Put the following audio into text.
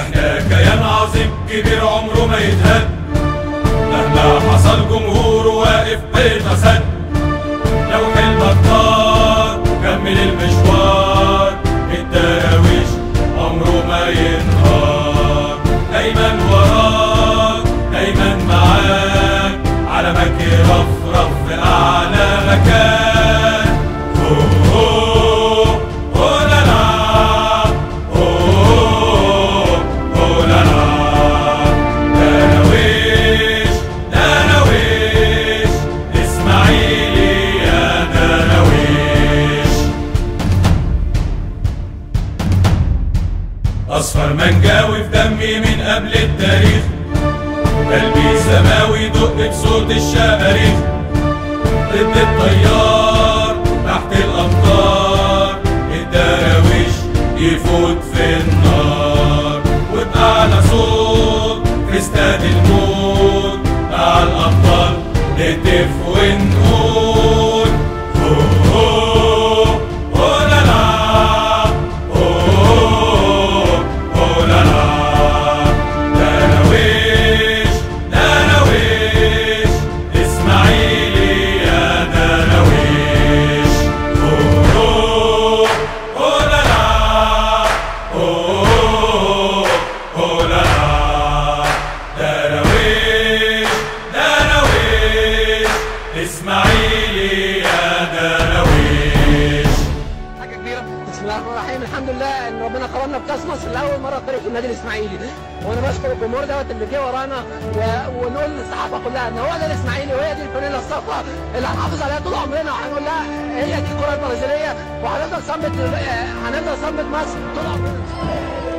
احنا كيان عظيم كبير عمره ما يتهد مهما حصل جمهور واقف بيضة سد لو حلمك طار كمل المشوار الدراويش عمره ما ينهار دايما وراك دايما معاك علمك يرفرف في اعلى مكان أوه، أوه، لا لا. أوه، أوه، لا لا. دراويش دراويش اسماعيلي يا دراويش اصفر منجاوي في دمي من قبل التاريخ قلبي سماوي دق بصوت الشماريخ ضد الطيار تحت الامطار الدراويش يفوت في النار وبأعلى صوت في استاد الموت مع الابطال نهتف ونقول أوه، أوه، لا لا. أوه، أوه، لا لا. دراويش دراويش اسماعيلي يا دراويش أوه، أوه، لا لا. أوه، أوه، لا لا. دراويش دراويش اسماعيلي يا دراويش حاجه كبيره بسم الله الرحمن الرحيم الحمد لله ان ربنا كرمنا بكاس مصر لاول مره في تاريخ النادي الاسماعيلي وانا بشكر الجمهور دوت اللي جه ورانا و... ونقول للصحافه كلها ان هو ده الاسماعيلي وهي دي الفانيلا الصفراء اللي هنحافظ عليها طول عمرنا وهنقول لها هي دي الكره البرازيليه وهنفضل صمت هنفضل صمت مصر طول عمرنا